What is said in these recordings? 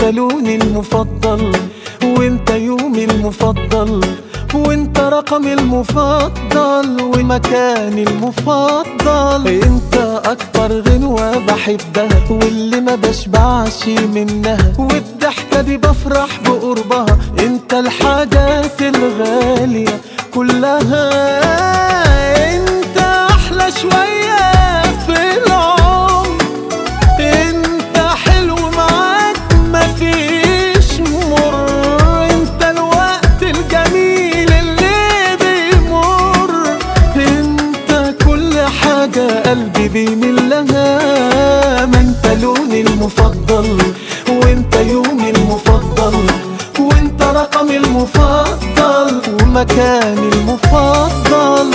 لوني المفضل وانت يومي المفضل وانت رقمي المفضل ومكاني المفضل انت اكتر غنوة بحبها واللي ما بشبعش منها والضحكة دي بفرح بقربها انت الحاجات الغالية كلها انت احلى شوية في العمر انت حلو معاك مفيش مر انت الوقت الجميل اللي بيمر انت كل حاجة قلبي بيميل لها ما انت لوني المفضل وانت يومي المفضل وانت رقمي المفضل ومكاني المفضل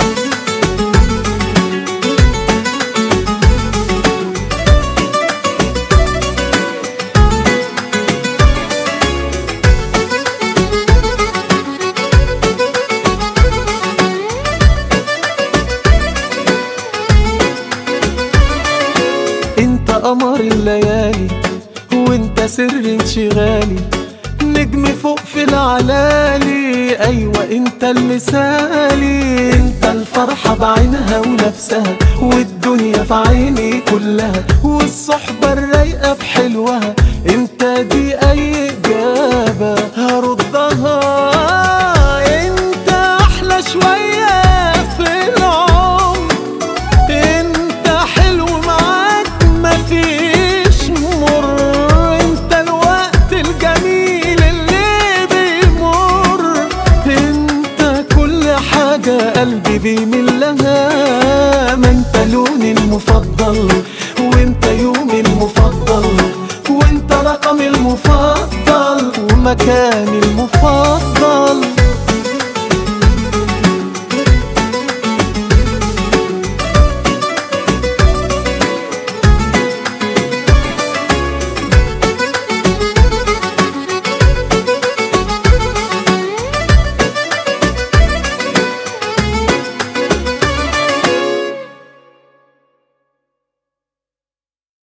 انت قمر الليالي وانت سر انشغالي نجم فوق في العلالي ايوه انت المثالي انت الفرحة بعينها ونفسها والدنيا في عيني كلها والصحبة الرايقة بحلوها انت دي اي اجابة هردها انت احلى شوية في العمر انت حلو معاك مفيش مر انت الوقت الجميل اللي بيمر انت كل حاجة قلبي بيميل لها ما انت لوني المفضل وانت يومي المفضل وانت رقمي المفضل ومكاني المفضل